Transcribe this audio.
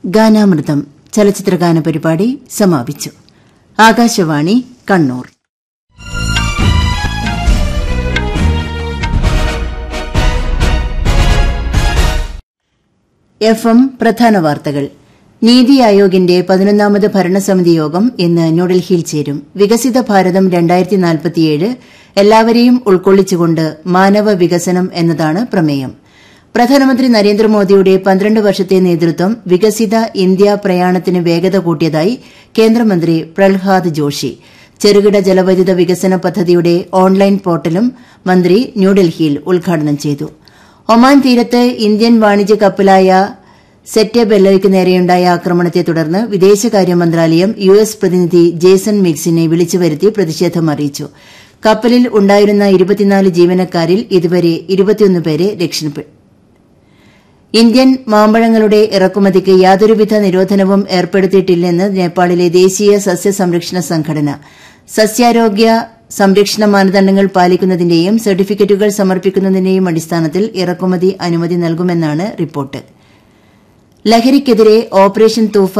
ഗാനാമൃതം ചലച്ചിത്രഗാന പരിപാടി സമാപിച്ചു Akashvani Kannur F M പ്രധാന വാർത്തകൾ നീതി ആയോഗിന്റെ പതിനൊന്നാമത് ഭരണസമിതി യോഗം ഇന്ന് ന്യൂഡൽഹിയിൽ ചേരും വികസിത ഭാരതം രണ്ടായിരത്തി നാൽപ്പത്തിയേഴ് എല്ലാവരെയും ഉൾക്കൊള്ളിച്ചുകൊണ്ട് മാനവ വികസനം എന്നതാണ് പ്രമേയം പ്രധാനമന്ത്രി നരേന്ദ്രമോദിയുടെ പന്ത്രണ്ട് വർഷത്തെ നേതൃത്വം വികസിത ഇന്ത്യ പ്രയാണത്തിന് വേഗത കൂട്ടിയതായി കേന്ദ്രമന്ത്രി പ്രഹ്ലാദ് ജോഷി ചെറുകിട ജലവൈദ്യുത വികസന പദ്ധതിയുടെ ഓൺലൈൻ പോർട്ടലും മന്ത്രി ന്യൂഡൽഹിയിൽ ഉദ്ഘാടനം ചെയ്തു ഒമാൻ തീരത്ത് ഇന്ത്യൻ വാണിജ്യ കപ്പലായ സെറ്റെ ബെല്ലോയ്ക്ക് നേരെയുണ്ടായ ആക്രമണത്തെ തുടർന്ന് വിദേശകാര്യ മന്ത്രാലയം യു എസ് പ്രതിനിധി ജേസൺ മിക്സിനെ വിളിച്ചുവരുത്തി പ്രതിഷേധം അറിയിച്ചു കപ്പലിൽ ഉണ്ടായിരുന്ന ഇരുപത്തിനാല് ജീവനക്കാരിൽ ഇതുവരെ ഇരുപത്തിയൊന്ന് പേരെ രക്ഷപ്പെട്ടു ഇന്ത്യൻ മാമ്പഴങ്ങളുടെ ഇറക്കുമതിക്ക് യാതൊരുവിധ നിരോധനവും ഏർപ്പെടുത്തിയിട്ടില്ലെന്ന് നേപ്പാളിലെ ദേശീയ സസ്യ സംരക്ഷണ സംഘടന സസ്യാരോഗ്യ സംരക്ഷണ മാനദണ്ഡങ്ങൾ പാലിക്കുന്നതിന്റെയും സർട്ടിഫിക്കറ്റുകൾ സമർപ്പിക്കുന്നതിന്റെയും അടിസ്ഥാനത്തിൽ ഇറക്കുമതി അനുമതി നൽകുമെന്നാണ് റിപ്പോർട്ട് ലഹരിക്കെതിരെ ഓപ്പറേഷൻ തൂഫാൻ